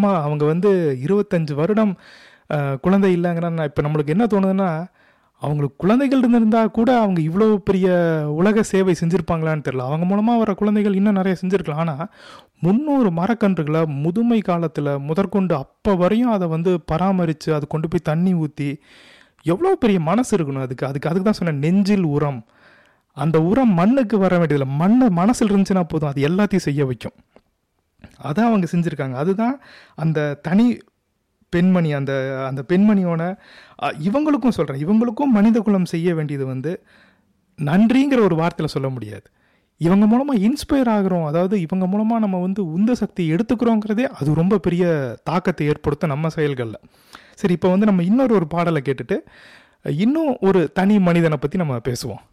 அம்மா அவங்க வந்து இருபத்தஞ்சு வருடம் அஹ், குழந்தை இல்லைங்கிறா இப்போ நம்மளுக்கு என்ன தோணுதுன்னா அவங்களுக்கு குழந்தைகள் இருந்திருந்தா கூட அவங்க இவ்வளோ பெரிய உலக சேவை செஞ்சுருப்பாங்களான்னு தெரியல அவங்க மூலமாக வர குழந்தைகள் இன்னும் நிறைய செஞ்சுருக்கலாம் ஆனால் முந்நூறு மரக்கன்றுகளை முதுமை காலத்தில் முதற்கொண்டு அப்போ வரையும் அதை வந்து பராமரித்து அது கொண்டு போய் தண்ணி ஊற்றி எவ்வளோ பெரிய மனசு இருக்கணும் அதுக்கு அதுக்கு அதுக்கு தான் சொன்னேன் நெஞ்சில் உரம் அந்த உரம் மண்ணுக்கு வர வேண்டியதில்லை மண்ணை மனசில் இருந்துச்சுன்னா போதும் அது எல்லாத்தையும் செய்ய வைக்கும் அதான் அவங்க செஞ்சுருக்காங்க அதுதான் அந்த தனி பெண்மணி அந்த அந்த பெண்மணியோட அ, இவங்களுக்கும் சொல்கிறேன் இவங்களுக்கும் மனித குலம் செய்ய வேண்டியது வந்து நன்றிங்கிற ஒரு வார்த்தையில் சொல்ல முடியாது இவங்க மூலமாக இன்ஸ்பயர் ஆகுறோம் அதாவது இவங்க மூலமாக நம்ம வந்து உந்த சக்தி எடுத்துக்கிறோங்கிறதே அது ரொம்ப பெரிய தாக்கத்தை ஏற்படுத்தும் நம்ம செயல்களில் சரி இப்போ வந்து நம்ம இன்னொரு ஒரு பாடலை கேட்டுட்டு இன்னும் ஒரு தனி மனிதனை பற்றி நம்ம பேசுவோம்